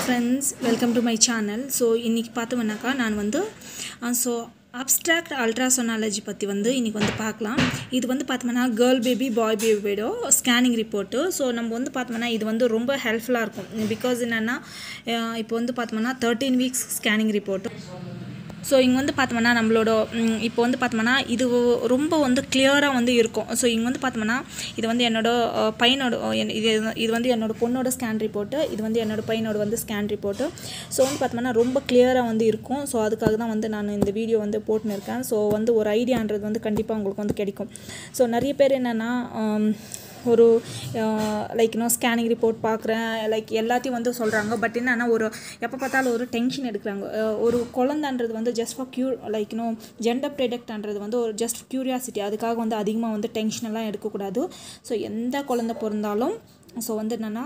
friends welcome to my channel so இன்றைக்கி பார்த்தோம்னாக்கா நான் வந்து ஸோ அப்ஸ்ட்ராக்ட் அல்ட்ராசோனாலஜி பற்றி வந்து இன்றைக்கி வந்து பார்க்கலாம் இது வந்து பார்த்தோம்னா கேர்ள் பேபி பாய் பேபியோட ஸ்கேனிங் ரிப்போர்ட்டு ஸோ நம்ம வந்து பார்த்தோம்னா இது வந்து ரொம்ப ஹெல்ப்ஃபுல்லாக இருக்கும் பிகாஸ் என்னென்னா இப்போ வந்து பார்த்தோம்னா thirteen weeks scanning report so இங்கே வந்து பார்த்தோம்னா நம்மளோட ம், இப்போ வந்து பார்த்தோம்னா இது ரொம்ப வந்து கிளியராக வந்து இருக்கும் ஸோ இங்கே வந்து பார்த்தோம்னா இது வந்து என்னோட அஹ், பையனோட அஹ், என்- இது இது வந்து என்னோட பொண்ணோட ஸ்கேன் ரிப்போர்ட்டு இது வந்து என்னோட பையனோட வந்து ஸ்கேன் ரிப்போர்ட்டு ஸோ வந்து பார்த்தோம்னா ரொம்ப கிளியராக வந்து இருக்கும் ஸோ அதுக்காக தான் வந்து நான் இந்த வீடியோ வந்து போட்டுன்னு இருக்கேன் ஸோ வந்து ஒரு ஐடியான்றது வந்து கண்டிப்பாக உங்களுக்கு வந்து கிடைக்கும் ஸோ நிறைய பேர் என்னென்னா ஒரு லைக் இன்னும் ஸ்கேனிங் ரிப்போர்ட் பார்க்குறேன் லைக் எல்லாத்தையும் வந்து சொல்கிறாங்க பட் என்னன்னா ஒரு எப்போ பார்த்தாலும் ஒரு டென்ஷன் எடுக்கிறாங்க அஹ் ஒரு குழந்தைன்றது வந்து ஜஸ்ட் ஃபார் க்யூர் லைக் இன்னும் ஜெண்டர் ப்ரெடக்ட்ன்றது வந்து ஒரு ஜஸ்ட் க்யூரியாசிட்டி அதுக்காக வந்து அதிகமாக வந்து டென்ஷன் எல்லாம் எடுக்கக்கூடாது ஸோ எந்த குழந்தை பிறந்தாலும் ஸோ வந்து என்னென்னா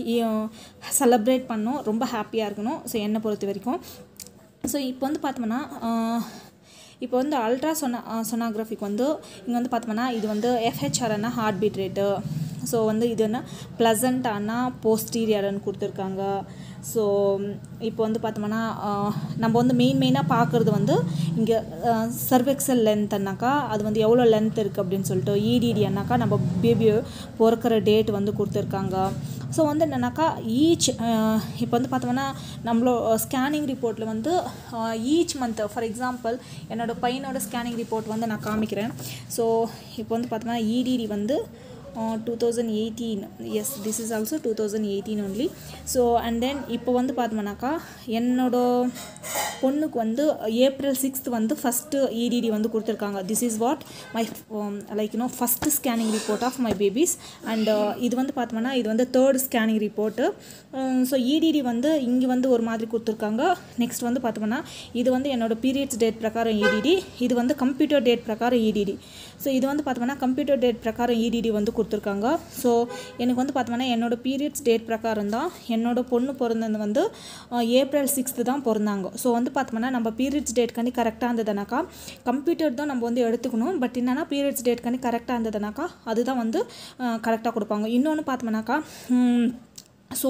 செலப்ரேட் பண்ணணும் ரொம்ப ஹாப்பியாக இருக்கணும் ஸோ என்னை பொறுத்த வரைக்கும் ஸோ இப்போ வந்து பார்த்தோம்னா ஆஹ், இப்போ வந்து அல்ட்ரா சொனா சொனாகிராஃபிக்கு வந்து இங்கே வந்து பார்த்தோம்னா இது வந்து எஃப்ஹெச்ஆர்னா ஹார்ட் பீட் ரேட்டு ஸோ வந்து இது என்ன ப்ளசண்ட்டானா போஸ்டீரியர்னு கொடுத்துருக்காங்க ஸோ இப்போ வந்து பார்த்தோம்னா ஆஹ், நம்ம வந்து மெயின் மெயினாக பார்க்குறது வந்து இங்கே சர்வெக்சல் லென்த்னாக்கா அது வந்து எவ்வளோ லென்த் இருக்குது அப்படின்னு சொல்லிட்டு இடிடினாக்கா நம்ம பேபி பிறக்கிற டேட் வந்து கொடுத்துருக்காங்க ஸோ வந்து என்னன்னாக்கா ஈச் இப்போ வந்து பார்த்தோம்னா நம்மளோ ஸ்கேனிங் ரிப்போர்ட்டில் வந்து ஈச் மந்த் ஃபார் எக்ஸாம்பிள் என்னோட பையனோட ஸ்கேனிங் ரிப்போர்ட் வந்து நான் காமிக்கிறேன் ஸோ இப்போ வந்து பார்த்தோம்னா இடிடி வந்து two thousand eighteen is this is also two thousand eighteen only so and then இப்போ வந்து பார்த்தோம்னாக்கா என்னோட பொண்ணுக்கு வந்து ஏப்ரல் சிக்ஸ்த் வந்து ஃபஸ்ட்டு இடிடி வந்து கொடுத்துருக்காங்க this is what my like you know first scanning report of my baby's and இது வந்து பார்த்தோம்னா இது வந்து third scanning report so EDD வந்து இங்கே வந்து ஒரு மாதிரி கொடுத்துருக்காங்க நெக்ஸ்ட் வந்து பார்த்தோம்னா இது வந்து என்னோட பீரியட்ஸ் டேட் பிரகாரம் இடிடி இது வந்து கம்ப்யூட்டர் டேட் பிரகாரம் இடிடி ஸோ இது வந்து பார்த்தோம்னா கம்ப்யூட்டர் டேட் பிரகாரம் இடிடி வந்து கொடுத்துருக்காங்க ஸோ எனக்கு வந்து பார்த்தோம்னா என்னோட பீரியட்ஸ் டேட் பிரகாரம் தான் என்னோட பொண்ணு பிறந்தது வந்து அஹ், ஏப்ரல் சிக்ஸ்த்து தான் பிறந்தாங்க ஸோ வந்து பார்த்தோம்னா நம்ம பீரியட்ஸ் டேட் கண்டி கரெக்டாக இருந்ததுனாக்கா கம்ப்யூட்டர் தான் நம்ம வந்து எடுத்துக்கணும் பட் என்னன்னா பீரியட்ஸ் டேட் கண்டி கரெக்டாக இருந்ததுனாக்கா அதுதான் வந்து கரெக்டாக கொடுப்பாங்க இன்னொன்று பார்த்தோம்னாக்கா ம், ஸோ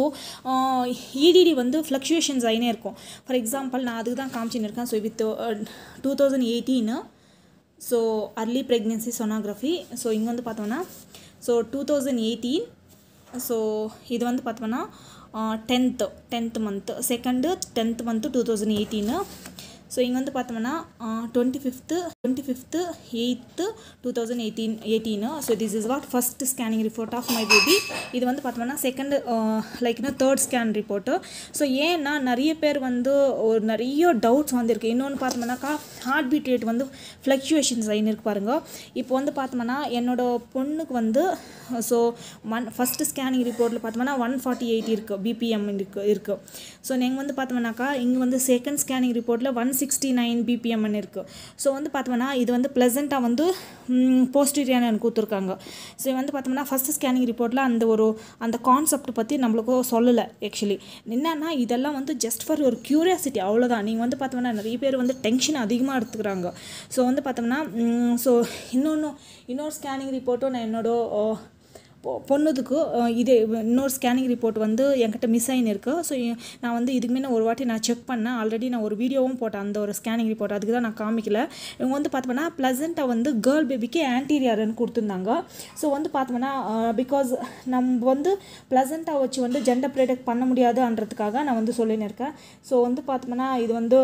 இடிடி வந்து ஃப்ளக்சுவேஷன்ஸ் ஆகினே இருக்கும் ஃபார் எக்ஸாம்பிள் நான் அதுக்கு தான் காமிச்சின்னு இருக்கேன் so with two thousand eighteen so early pregnancy sonography so இங்கே வந்து பார்த்தோம்னா so two thousand eighteen so இது வந்து பார்த்தோம்னா tenth tenth month second tenth month two thousand eighteen so இங்கே வந்து பார்த்தோம்னா twenty fifth twenty fifth eighth two thousand eighteen eighteen so this is what first scanning report of my baby இது வந்து பார்த்தோம்னா second like third scan report so ஏன்னா நிறைய பேர் வந்து ஒரு நிறைய டவுட்ஸ் வந்திருக்கு இன்னொன்று பார்த்தோம்னாக்கா ஹார்ட் பீட் ரேட் வந்து ஃப்ளக்சுவேஷன்ஸ் ஆகின்னு இருக்கு பாருங்க இப்போ வந்து பார்த்தோம்னா என்னோட பொண்ணுக்கு வந்து ஸோ ஒன் ஃபஸ்ட்டு ஸ்கேனிங் ரிப்போர்ட்டில் பார்த்தோம்னா ஒன் ஃபார்ட்டி எயிட் இருக்குது பிபிஎம் இருக்குது இருக்குது ஸோ நீங்கள் வந்து பார்த்தோம்னாக்கா இங்கே வந்து செகண்ட் ஸ்கேனிங் ரிப்போர்ட்டில் ஒன் சிக்ஸ்டி நைன் பிபிஎம்னு இருக்குது ஸோ வந்து பார்த்தோம்னா இது வந்து ப்ளசண்ட்டாக வந்து போஸ்டீரியான கொடுத்துருக்காங்க ஸோ வந்து பார்த்தோம்னா ஃபஸ்ட் ஸ்கேனிங் ரிப்போர்ட்டில் அந்த ஒரு அந்த கான்செப்ட் பற்றி நம்மளுக்கு சொல்லலை ஆக்சுவலி என்னன்னா இதெல்லாம் வந்து ஜஸ்ட் ஃபார் ஒரு க்யூரியாசிட்டி அவ்வளோதான் நீங்கள் வந்து பார்த்தோம்னா நிறைய பேர் வந்து டென்ஷன் அதிகமாக எடுத்துக்கிறாங்க ஸோ வந்து பார்த்தோம்னா ஸோ இன்னொன்று இன்னொரு ஸ்கேனிங் ரிப்போர்ட்டும் நான் என்னோட ஓ, பொ- பொண்ணுதுக்கு அஹ், இது இன்னொரு ஸ்கேனிங் ரிப்போர்ட் வந்து என்கிட்ட மிஸ் ஆகின்னு இருக்கு ஸோ நான் வந்து இதுக்கு முன்ன ஒரு வாட்டி நான் செக் பண்ணேன் ஆல்ரெடி நான் ஒரு வீடியோவும் போட்டேன் அந்த ஒரு ஸ்கேனிங் ரிப்போர்ட் அதுக்கு தான் நான் காமிக்கல இவங்க வந்து பார்த்தோம்னா ப்ளசண்ட்டாக வந்து கேர்ள் பேபிக்கு ஆன்டீரியர்னு கொடுத்துருந்தாங்க ஸோ வந்து பார்த்தோம்னா பிகாஸ் நம்ம வந்து ப்ளசண்ட்டாக வச்சு வந்து ஜெண்டர் ப்ரொடக்ட் பண்ண முடியாதுன்றதுக்காக நான் வந்து சொல்லின்னு இருக்கேன் ஸோ வந்து பார்த்தோம்னா இது வந்து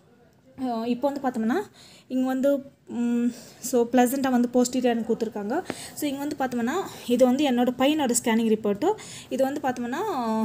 அஹ் இப்போ வந்து பார்த்தோம்னா இங்கே வந்து ஸோ ப்ளசண்ட்டாக வந்து போஸ்டீரியர்னு கொடுத்துருக்காங்க ஸோ இங்கே வந்து பார்த்தோம்னா இது வந்து என்னோட பையனோட ஸ்கேனிங் ரிப்போர்ட்டு இது வந்து பார்த்தோம்னா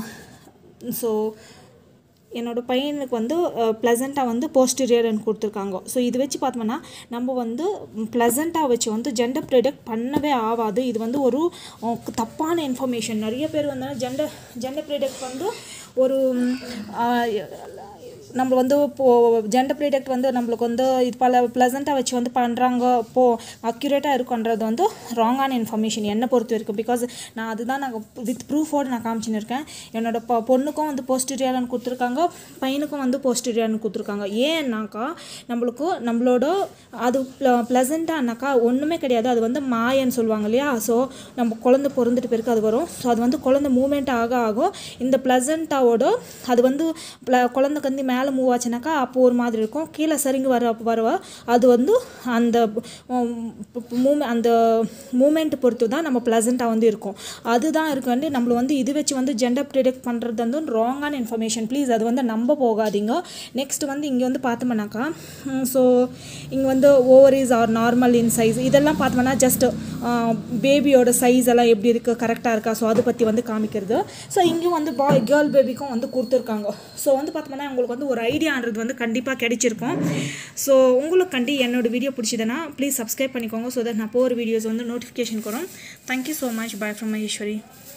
ஸோ என்னோட பையனுக்கு வந்து ப்ளசண்ட்டாக வந்து போஸ்டீரியர்னு கொடுத்துருக்காங்க ஸோ இது வச்சு பார்த்தோம்னா நம்ம வந்து ப்ளசண்ட்டாக வச்சு வந்து ஜெண்டர் ப்ரெடக்ட் பண்ணவே ஆகாது இது வந்து ஒரு அஹ், தப்பான இன்ஃபர்மேஷன் நிறைய பேர் வந்து ஜெண்டர் ஜெண்டர் ப்ரெடக்ட் வந்து ஒரு ம், ஆஹ், நம்ம வந்து இப்போது ஜெண்டர் ப்ரிடெக்ட் வந்து நம்மளுக்கு வந்து இது பல ப்ளசண்ட்டாக வச்சு வந்து பண்ணுறாங்க இப்போது அக்யூரேட்டாக இருக்குன்றது வந்து ராங்கான இன்ஃபர்மேஷன் என்னை பொறுத்த வரைக்கும் பிகாஸ் நான் அதுதான் நான் வித் ப்ரூஃபோடு நான் காமிச்சின்னு இருக்கேன் என்னோட பொ பொண்ணுக்கும் வந்து போஸ்டரியாலன்னு கொடுத்துருக்காங்க பையனுக்கும் வந்து போஸ்டரியாலன்னு கொடுத்துருக்காங்க ஏன்னாக்கா நம்மளுக்கு நம்மளோட அது ப்ளசண்ட்டானாக்கா ஒன்றுமே கிடையாது அது வந்து மாயன்னு சொல்லுவாங்க இல்லையா ஸோ நம்ம குழந்தை பிறந்துட்டு பிறகு அது வரும் ஸோ அது வந்து குழந்தை மூமெண்ட் ஆக ஆகும் இந்த ப்ளசண்ட்டாவோட அது வந்து ப்ள குழந்தை கந்தி மேலே மூவ் ஆச்சுனாக்கா அப்போ ஒரு மாதிரி இருக்கும் கீழே சரிங்க வர வரவ அது வந்து அந்த மூமெ அந்த மூமெண்ட் பொறுத்து தான் நம்ம ப்ளசண்ட்டாக வந்து இருக்கும் அதுதான் இருக்கு வந்து நம்மள வந்து இது வச்சு வந்து ஜெண்டர் ப்ரிடெக்ட் பண்ணுறது வந்து ராங்கான இன்ஃபர்மேஷன் ப்ளீஸ் அது வந்து நம்ப போகாதீங்க நெக்ஸ்ட் வந்து இங்கே வந்து பார்த்தோம்னாக்கா ஸோ இங்கே வந்து ovaries are normal in size இதெல்லாம் பார்த்தோம்னா ஜஸ்ட் பேபியோட சைஸ் எல்லாம் எப்படி இருக்குது கரெக்டாக இருக்கா ஸோ அதை பற்றி வந்து காமிக்கிறது ஸோ இங்கேயும் வந்து பாய் கேர்ள் பேபிக்கும் வந்து கொடுத்துருக்காங்க ஸோ வந்து பார்த்தோம்னா உங்களுக்கு வந்து ஒரு ஐடியான்றது வந்து கண்டிப்பாக கிடைச்சிருக்கும் ஸோ உங்களுக்கு கண்டி என்னோட வீடியோ பிடிச்சதுன்னா ப்ளீஸ் சப்ஸ்கிரைப் பண்ணிக்கோங்க ஸோ தட் நான் போகிற வீடியோஸ் வந்து நோட்டிஃபிகேஷன் வரும் thank you so much bye from Maheswari